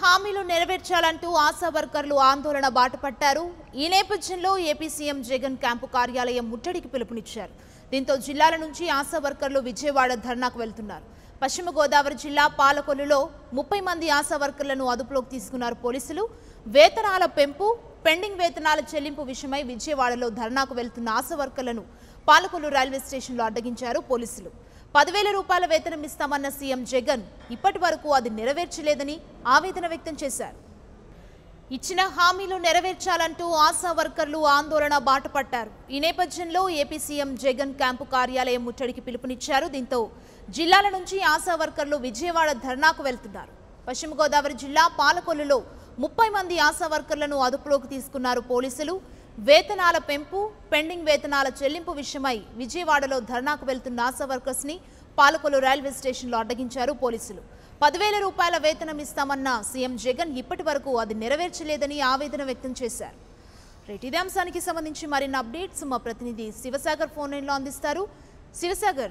హామీలు నెరవేర్చాలంటూ ఆశా వర్కర్లు ఆందోళన బాటపట్టారు ఈ నేపథ్యంలో ఏపీ సీఎం జగన్ క్యాంపు కార్యాలయం ముట్టడికి పిలుపునిచ్చారు దీంతో జిల్లాల నుంచి ఆశా వర్కర్లు విజయవాడ ధర్నాకు వెళ్తున్నారు పశ్చిమ గోదావరి జిల్లా పాలకొల్లులో ముప్పై మంది ఆశా వర్కర్లను అదుపులోకి తీసుకున్నారు పోలీసులు వేతనాల పెంపు పెండింగ్ వేతనాల చెల్లింపు విషయమై విజయవాడలో ధర్నాకు వెళ్తున్న ఆశా వర్కర్లను పాలకొల్లు రైల్వే స్టేషన్లో అడ్డగించారు పోలీసులు పదివేల రూపాయల వేతనం ఇస్తామన్న సీఎం జగన్ ఇప్పటి వరకు అది నెరవేర్చలేదని ఆవేదన వ్యక్తం చేశారు ఇచ్చిన హామీలు నెరవేర్చాలంటూ ఆశా వర్కర్లు ఆందోళన బాటపట్టారు ఈ నేపథ్యంలో ఏపీ సీఎం జగన్ క్యాంపు కార్యాలయం ముట్టడికి పిలుపునిచ్చారు దీంతో జిల్లాల నుంచి ఆశా వర్కర్లు విజయవాడ ధర్నాకు వెళ్తున్నారు పశ్చిమ గోదావరి జిల్లా పాలకొల్లులో ముప్పై మంది ఆశా వర్కర్లను అదుపులోకి తీసుకున్నారు పోలీసులు వేతనాల పెంపు పెండింగ్ వేతనాల చెల్లింపు విషయమై విజయవాడలో ధర్నాకు వెళ్తున్న ఆశా వర్కర్స్ ని పాలకొల్లు రైల్వే స్టేషన్లో అడ్డగించారు పోలీసులు పదివేల రూపాయల వేతనం ఇస్తామన్న సీఎం జగన్ ఇప్పటి వరకు అది నెరవేర్చలేదని ఆవేదన వ్యక్తం చేశారు రైట్ ఇదే అంశానికి సంబంధించి మరిన్ని అప్డేట్స్ మా ప్రతినిధి శివసాగర్ ఫోన్ లైన్లో అందిస్తారు శివసాగర్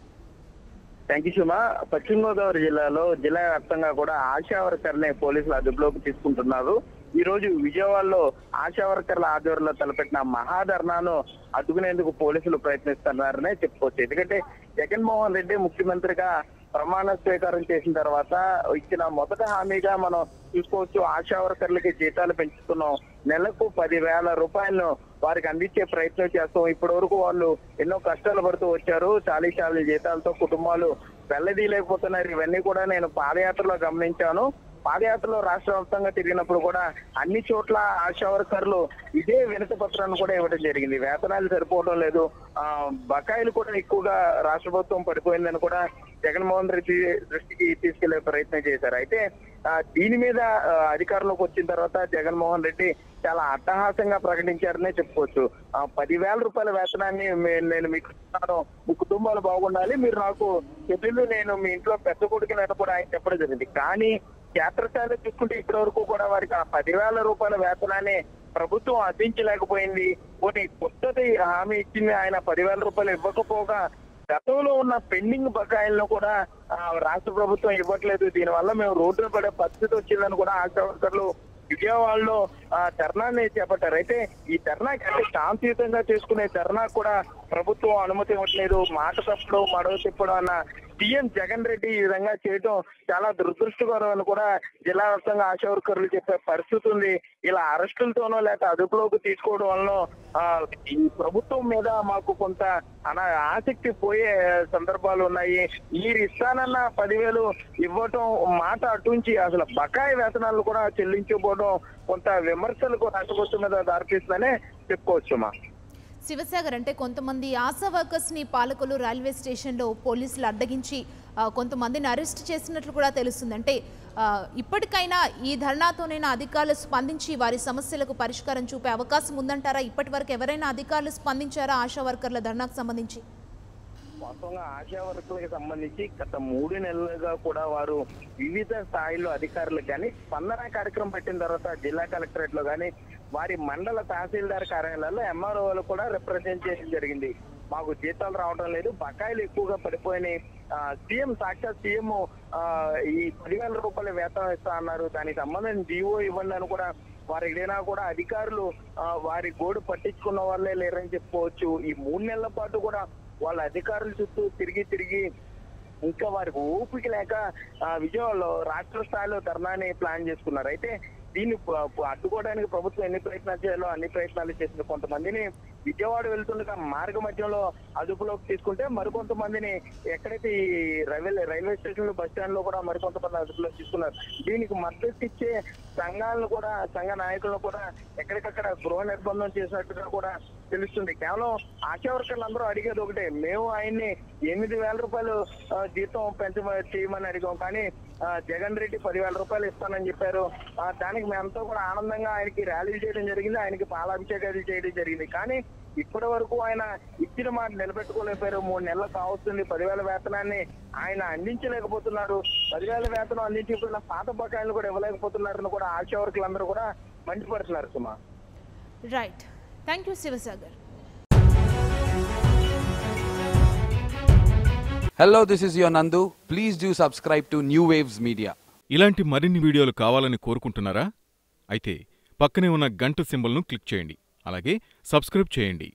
థ్యాంక్ యూ సుమా పశ్చిమ గోదావరి జిల్లాలో జిల్లా వ్యాప్తంగా కూడా ఆశా వర్కర్నే పోలీసులు అదుపులోకి తీసుకుంటున్నారు ఈ రోజు విజయవాడలో ఆశా వర్కర్ల ఆధ్వర్యంలో తలపెట్టిన మహాధర్నాను అడ్డుకునేందుకు పోలీసులు ప్రయత్నిస్తున్నారనే చెప్పుకోవచ్చు ఎందుకంటే జగన్మోహన్ రెడ్డి ముఖ్యమంత్రిగా ప్రమాణ స్వీకారం చేసిన తర్వాత ఇచ్చిన మొదటి హామీగా మనం చూసుకోవచ్చు ఆశా వర్కర్లకి జీతాలు పెంచుతున్నాం నెలకు పదివేల రూపాయలను వారికి అందించే ప్రయత్నం చేస్తాం ఇప్పటి వరకు వాళ్ళు ఎన్నో కష్టాలు పడుతూ వచ్చారు చాలీ చాలీ జీతాలతో కుటుంబాలు వెళ్ళదీయలేకపోతున్నారు ఇవన్నీ కూడా నేను పాదయాత్రలో గమనించాను పాదయాత్రలో రాష్ట్ర వ్యాప్తంగా తిరిగినప్పుడు కూడా అన్ని చోట్ల ఆశా వర్కర్లు ఇదే వినతి పత్రాన్ని కూడా ఇవ్వడం జరిగింది వేతనాలు సరిపోవడం లేదు ఆ బకాయిలు కూడా ఎక్కువగా రాష్ట్ర ప్రభుత్వం పడిపోయిందని కూడా జగన్మోహన్ రెడ్డి దృష్టికి తీసుకెళ్లే ప్రయత్నం చేశారు అయితే ఆ, దీని మీద ఆ, అధికారంలోకి వచ్చిన తర్వాత జగన్మోహన్ రెడ్డి చాలా అట్టహాసంగా ప్రకటించారనే చెప్పుకోవచ్చు ఆ, పదివేల రూపాయల వేతనాన్ని మే- నేను మీకు ఇస్తాను మీ కుటుంబాలు బాగుండాలి మీరు నాకు చెల్లెలు నేను మీ ఇంట్లో పెద్ద కొడుకునని కూడా ఆయన చెప్పడం జరిగింది కానీ క్షేత్రస్థాయిలో చూసుకుంటే ఇప్పటి వరకు కూడా వారికి ఆ పదివేల రూపాయల వేతనాన్ని ప్రభుత్వం అందించలేకపోయింది కొన్ని కొత్తది హామీ ఇచ్చింది ఆయన పదివేల రూపాయలు ఇవ్వకపోగా గతంలో ఉన్న పెండింగ్ బకాయిలను కూడా ఆ, రాష్ట్ర ప్రభుత్వం ఇవ్వట్లేదు దీనివల్ల మేము రోడ్డున పడే పరిస్థితి వచ్చిందని కూడా ఆశా వర్కర్లు విజయవాడలో ఆ ధర్నాన్ని చేపట్టారు అయితే ఈ ధర్నాకి అంటే శాంతియుతంగా చేసుకునే ధర్నా కూడా ప్రభుత్వం అనుమతి ఇవ్వట్లేదు మాట తప్పడం మడవ తిప్పడం అన్న సీఎం జగన్ రెడ్డి ఈ విధంగా చేయడం చాలా దురదృష్టకరం అని కూడా జిల్లా వ్యాప్తంగా ఆశా వర్కర్లు చెప్పే పరిస్థితి ఉంది ఇలా అరెస్టులతోనో లేక అదుపులోకి తీసుకోవడం వలన ఆ, ఈ ప్రభుత్వం మీద మాకు కొంత అన ఆసక్తి పోయే సందర్భాలు ఉన్నాయి మీరు ఇస్తానన్న పదివేలు ఇవ్వటం మాట అటుంచి అసలు బకాయి వేతనాలు కూడా చెల్లించకపోవడం కొంత విమర్శలకు రాష్ట్రపతి మీద దారితీస్తుందనే చెప్పుకోవచ్చు మా శివసాగర్ అంటే కొంతమంది ఆశా వర్కర్స్ ని పాలకొల్లు రైల్వే స్టేషన్లో పోలీసులు అడ్డగించి ఆ, కొంతమందిని అరెస్ట్ చేసినట్లు కూడా తెలుస్తుంది అంటే ఆ, ఇప్పటికైనా ఈ ధర్నాతోనైనా అధికారులు స్పందించి వారి సమస్యలకు పరిష్కారం చూపే అవకాశం ఉందంటారా ఇప్పటి వరకు ఎవరైనా అధికారులు స్పందించారా ఆశా వర్కర్ల ధర్నాకు సంబంధించి వాస్తవంగా ఆశా వర్కులకు సంబంధించి గత మూడు నెలలుగా కూడా వారు వివిధ స్థాయిలో అధికారులు కానీ స్పందన కార్యక్రమం పెట్టిన తర్వాత జిల్లా కలెక్టరేట్ లో కానీ వారి మండల తహసీల్దార్ కార్యాలయాల్లో ఎంఆర్ఓలు కూడా రిప్రజెంట్ చేయడం జరిగింది మాకు జీతాలు రావడం లేదు బకాయిలు ఎక్కువగా పడిపోయినాయి ఆ, సీఎం సాక్షాత్ సీఎం ఆ, ఈ పదివేల రూపాయల వేతనం ఇస్తా అన్నారు దానికి సంబంధించిన జీవో ఇవ్వండి అని కూడా వారు ఏదైనా కూడా అధికారులు ఆ, వారి గోడు పట్టించుకున్న వాళ్ళే లేరని చెప్పుకోవచ్చు ఈ మూడు నెలల పాటు కూడా వాళ్ళ అధికారుల చుట్టూ తిరిగి తిరిగి ఇంకా వారికి ఓపిక లేక ఆ, విజయవాడలో రాష్ట్ర స్థాయిలో ధర్నాని ప్లాన్ చేసుకున్నారు అయితే దీన్ని ప- ప- అడ్డుకోవడానికి ప్రభుత్వం ఎన్ని ప్రయత్నాలు చేయాలో అన్ని ప్రయత్నాలు చేసింది కొంతమందిని విజయవాడ వెళ్తుండగా మార్గ మధ్యంలో అదుపులోకి తీసుకుంటే మరికొంతమందిని ఎక్కడైతే ఈ railway railway station bus stand లో కూడా మరికొంతమంది అదుపులోకి తీసుకున్నారు దీనికి మద్దతు ఇచ్చే సంఘాలను కూడా సంఘ నాయకులను కూడా ఎక్కడికక్కడ గృహ నిర్బంధం చేసినట్టుగా కూడా తెలుస్తుంది కేవలం ఆశా వర్కర్లు అందరూ అడిగేది ఒకటే మేము ఆయన్ని ఎనిమిది వేల రూపాయలు ఆ, జీతం పెంచమ చేయమని అడిగాం కానీ ఆ, జగన్ రెడ్డి పదివేల రూపాయలు ఇస్తానని చెప్పారు ఆ, దానికి మేమంతా కూడా ఆనందంగా ఆయనకి ర్యాలీలు చేయడం జరిగింది ఆయనకి పాలాభిషేకాలు చేయడం జరిగింది కానీ ఇప్పటి వరకు ఆయన ఇచ్చిన మాట నిలబెట్టుకోలేకపోయారు మూడు నెలలు కావస్తుంది పదివేల వేతనాన్ని ఆయన అందించలేకపోతున్నారు పదివేల వేతనం అందించకపోయిన పాత బకాయిలు కూడా ఇవ్వలేకపోతున్నారని కూడా ఆశా వర్కులందరూ కూడా మండిపడుతున్నారు సుమా right thank you Shivasagar Hello, this is your Nandu. Please do subscribe to New Waves Media. ఇలాంటి మరిన్ని వీడియోలు కావాలని కోరుకుంటున్నారా అయితే పక్కనే ఉన్న గంట సింబల్ను క్లిక్ చేయండి అలాగే సబ్స్క్రైబ్ చేయండి